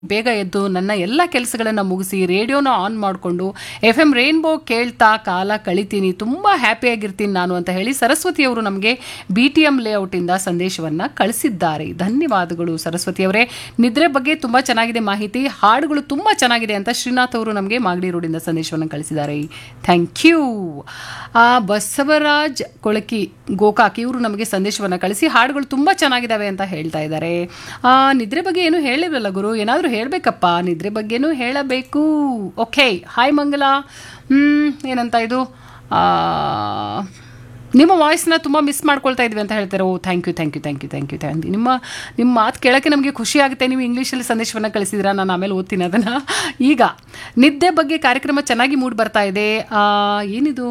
ಬೇಗ ಎದ್ದು ನನ್ನ ಎಲ್ಲ ಕೆಲಸಗಳನ್ನು ಮುಗಿಸಿ ರೇಡಿಯೋನ ಆನ್ ಮಾಡಿಕೊಂಡು ಎಫ್ ಎಂ ರೇನ್ಬೋ ಕೇಳ್ತಾ ಕಾಲ ಕಳಿತೀನಿ ತುಂಬ ಹ್ಯಾಪಿಯಾಗಿರ್ತೀನಿ ನಾನು ಅಂತ ಹೇಳಿ ಸರಸ್ವತಿಯವರು ನಮಗೆ ಬಿ ಟಿ ಎಂ ಲೇಔಟಿಂದ ಸಂದೇಶವನ್ನು ಕಳಿಸಿದ್ದಾರೆ ಧನ್ಯವಾದಗಳು ಸರಸ್ವತಿಯವರೇ ನಿದ್ರೆ ಬಗ್ಗೆ ತುಂಬ ಚೆನ್ನಾಗಿದೆ ಮಾಹಿತಿ ಹಾಡುಗಳು ತುಂಬ ಚೆನ್ನಾಗಿದೆ ಅಂತ ಶ್ರೀನಾಥ್ ಅವರು ನಮಗೆ ಮಾಗಡಿ ರೋಡಿಂದ ಸಂದೇಶವನ್ನು ಕಳಿಸಿದ್ದಾರೆ ಥ್ಯಾಂಕ್ ಯು ಬಸವರಾಜ್ ಕೊಳಕಿ ಗೋಕಾಕ್ ಇವರು ನಮಗೆ ಸಂದೇಶವನ್ನು ಕಳಿಸಿ ಹಾಡುಗಳು ತುಂಬ ಚೆನ್ನಾಗಿದ್ದಾವೆ ಅಂತ ಹೇಳ್ತಾ ಇದ್ದಾರೆ ಆ, ನಿದ್ರೆ ಬಗ್ಗೆ ಏನು ಹೇಳಿರಲ್ಲ ಗುರು ಏನಾದರೂ ಹೇಳಬೇಕಪ್ಪ ನಿದ್ರೆ ಬಗ್ಗೆನೂ ಹೇಳಬೇಕು ಓಕೆ ಹಾಯ್ ಮಂಗಲ ಹ್ಮ್, ಏನಂತ ಇದು ಆ, ನಿಮ್ಮ ವಾಯ್ಸ್ನ ತುಂಬ ಮಿಸ್ ಮಾಡ್ಕೊಳ್ತಾ ಇದ್ವಿ ಅಂತ ಹೇಳ್ತಾರೆ ಓ thank you thank you thank you thank you thank you ನಿಮ್ಮ ನಿಮ್ಮ ಮಾತು ಕೇಳೋಕ್ಕೆ ನಮಗೆ ಖುಷಿ ಆಗುತ್ತೆ ನೀವು ಇಂಗ್ಲೀಷಲ್ಲಿ ಸಂದೇಶವನ್ನು ಕಳಿಸಿದ್ದೀರಾ ನಾನು ಆಮೇಲೆ ಓದ್ತೀನಿ ಅದನ್ನು ಈಗ ನಿದ್ದೆ ಬಗ್ಗೆ ಕಾರ್ಯಕ್ರಮ ಚೆನ್ನಾಗಿ ಮೂಡ್ ಬರ್ತಾ ಇದೆ ಆ, ಏನಿದು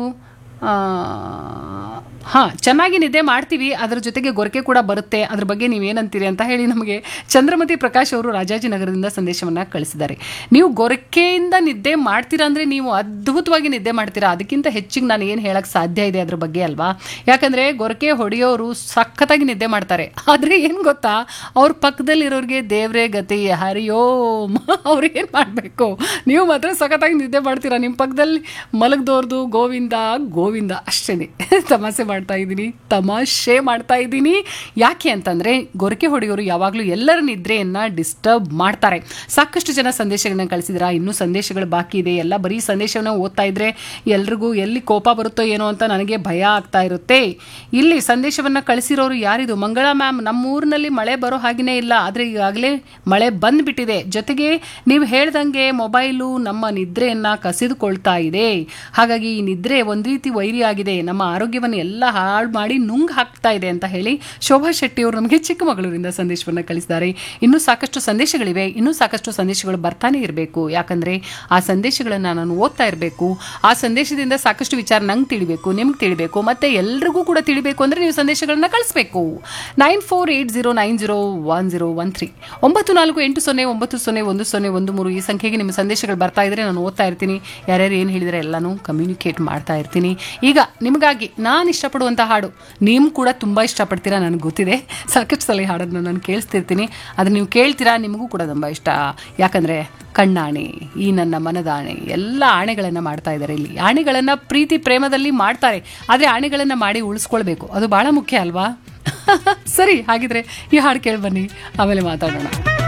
ಹಾಂ ಚೆನ್ನಾಗಿ ನಿದ್ದೆ ಮಾಡ್ತೀವಿ ಅದ್ರ ಜೊತೆಗೆ ಗೊರಕೆ ಕೂಡ ಬರುತ್ತೆ ಅದ್ರ ಬಗ್ಗೆ ನೀವೇನಂತೀರಿ ಅಂತ ಹೇಳಿ ನಮಗೆ ಚಂದ್ರಮತಿ ಪ್ರಕಾಶ್ ಅವರು ರಾಜಾಜಿನಗರದಿಂದ ಸಂದೇಶವನ್ನು ಕಳಿಸಿದ್ದಾರೆ ನೀವು ಗೊರಕೆಯಿಂದ ನಿದ್ದೆ ಮಾಡ್ತೀರಾ ಅಂದರೆ ನೀವು ಅದ್ಭುತವಾಗಿ ನಿದ್ದೆ ಮಾಡ್ತೀರಾ ಅದಕ್ಕಿಂತ ಹೆಚ್ಚಿಗೆ ನಾನು ಏನು ಹೇಳಕ್ಕೆ ಸಾಧ್ಯ ಇದೆ ಅದ್ರ ಬಗ್ಗೆ ಅಲ್ವಾ ಯಾಕಂದರೆ ಗೊರಕೆ ಹೊಡೆಯೋರು ಸಖತ್ತಾಗಿ ನಿದ್ದೆ ಮಾಡ್ತಾರೆ ಆದರೆ ಏನು ಗೊತ್ತಾ ಅವ್ರ ಪಕ್ಕದಲ್ಲಿರೋರಿಗೆ ದೇವ್ರೇ ಗತಿ ಹರಿಯೋಮ್ ಅವ್ರು ಏನು ಮಾಡಬೇಕು ನೀವು ಮಾತ್ರ ಸಖತ್ತಾಗಿ ನಿದ್ದೆ ಮಾಡ್ತೀರಾ ನಿಮ್ಮ ಪಕ್ಕದಲ್ಲಿ ಮಲಗ್ದೋರ್ದು ಗೋವಿಂದ ಗೋವಿಂದ ಅಷ್ಟೇ ತಮಾಷೆ ಮಾಡ್ತಾ ಇದ್ದೀನಿ ತಮಾಷೆ ಮಾಡ್ತಾ ಇದ್ದೀನಿ ಯಾಕೆ ಅಂತಂದರೆ ಗೊರಕೆ ಹೊಡೆಯೋರು ಯಾವಾಗಲೂ ಎಲ್ಲರ ನಿದ್ರೆಯನ್ನು ಡಿಸ್ಟರ್ಬ್ ಮಾಡ್ತಾರೆ ಸಾಕಷ್ಟು ಜನ ಸಂದೇಶಗಳನ್ನ ಕಳಿಸಿದ್ರ ಇನ್ನೂ ಸಂದೇಶಗಳು ಬಾಕಿ ಇದೆ ಎಲ್ಲ ಬರೀ ಸಂದೇಶವನ್ನು ಓದ್ತಾ ಇದ್ರೆ ಎಲ್ರಿಗೂ ಎಲ್ಲಿ ಕೋಪ ಬರುತ್ತೋ ಏನೋ ಅಂತ ನನಗೆ ಭಯ ಆಗ್ತಾ ಇರುತ್ತೆ ಇಲ್ಲಿ ಸಂದೇಶವನ್ನು ಕಳಿಸಿರೋರು ಯಾರಿದು ಮಂಗಳ ಮ್ಯಾಮ್ ನಮ್ಮೂರಿನಲ್ಲಿ ಮಳೆ ಬರೋ ಹಾಗೇನೇ ಇಲ್ಲ ಆದರೆ ಈಗಾಗಲೇ ಮಳೆ ಬಂದ್ಬಿಟ್ಟಿದೆ ಜೊತೆಗೆ ನೀವು ಹೇಳ್ದಂಗೆ ಮೊಬೈಲು ನಮ್ಮ ನಿದ್ರೆಯನ್ನು ಕಸಿದುಕೊಳ್ತಾ ಇದೆ ಹಾಗಾಗಿ ಈ ನಿದ್ರೆ ಒಂದು ರೀತಿ ವೈರಿ ಆಗಿದೆ ನಮ್ಮ ಆರೋಗ್ಯವನ್ನು ಎಲ್ಲ ಹಾಳು ಮಾಡಿ ನುಂಗ್ ಹಾಕ್ತಾ ಇದೆ ಅಂತ ಹೇಳಿ ಶೋಭಾ ಶೆಟ್ಟಿ ಅವರು ನಮಗೆ ಚಿಕ್ಕಮಗಳೂರಿಂದ ಸಂದೇಶವನ್ನು ಕಳಿಸಿದ್ದಾರೆ ಇನ್ನೂ ಸಾಕಷ್ಟು ಸಂದೇಶಗಳಿವೆ ಇನ್ನೂ ಸಾಕಷ್ಟು ಸಂದೇಶಗಳು ಬರ್ತಾನೆ ಇರಬೇಕು ಯಾಕಂದ್ರೆ ಆ ಸಂದೇಶಗಳನ್ನು ನಾನು ಓದ್ತಾ ಇರಬೇಕು ಆ ಸಂದೇಶದಿಂದ ಸಾಕಷ್ಟು ವಿಚಾರ ನಂಗೆ ತಿಳಿಬೇಕು ನಿಮ್ಗೆ ತಿಳಿಬೇಕು ಮತ್ತೆ ಎಲ್ರಿಗೂ ಕೂಡ ತಿಳಿಬೇಕು ಅಂದ್ರೆ ನೀವು ಸಂದೇಶಗಳನ್ನ ಕಳಿಸ್ಬೇಕು nine four eight zero nine zero one zero one three ಒಂಬತ್ತು ನಾಲ್ಕು ಎಂಟು ಸೊನ್ನೆ ಒಂಬತ್ತು ಸೊನ್ನೆ ಒಂದು ಸೊನ್ನೆ ಒಂದು ಮೂರು ಈ ಸಂಖ್ಯೆಗೆ ನಿಮ್ಮ ಸಂದೇಶಗಳು ಬರ್ತಾ ಇದ್ರೆ ನಾನು ಓದ್ತಾ ಇರ್ತೀನಿ ಯಾರ್ಯಾರು ಏನು ಹೇಳಿದರೆ ಎಲ್ಲನೂ ಕಮ್ಯುನಿಕೇಟ್ ಮಾಡ್ತಾ ಇರ್ತೀನಿ ಈಗ ನಿಮಗಾಗಿ ನಾನು ಇಷ್ಟಪಡುವಂಥ ಹಾಡು ನೀವು ಕೂಡ ತುಂಬ ಇಷ್ಟಪಡ್ತೀರಾ ನನಗೆ ಗೊತ್ತಿದೆ ಸಾಕಷ್ಟು ಸಲ ಈ ಹಾಡನ್ನು ನಾನು ಕೇಳಿಸ್ತಿರ್ತೀನಿ ಅದನ್ನು ನೀವು ಕೇಳ್ತೀರಾ ನಿಮಗೂ ಕೂಡ ತುಂಬ ಇಷ್ಟ ಯಾಕಂದರೆ ಕಣ್ಣಾಣೆ ಈ ನನ್ನ ಮನದಾಣೆ ಎಲ್ಲ ಆಣೆಗಳನ್ನು ಮಾಡ್ತಾ ಇದ್ದಾರೆ ಇಲ್ಲಿ ಆಣೆಗಳನ್ನು ಪ್ರೀತಿ ಪ್ರೇಮದಲ್ಲಿ ಮಾಡ್ತಾರೆ ಆದರೆ ಆಣೆಗಳನ್ನು ಮಾಡಿ ಉಳಿಸ್ಕೊಳ್ಬೇಕು ಅದು ಭಾಳ ಮುಖ್ಯ ಅಲ್ವಾ ಸರಿ ಹಾಗಿದ್ರೆ ಈ ಹಾಡು ಕೇಳಿ ಬನ್ನಿ ಆಮೇಲೆ ಮಾತಾಡೋಣ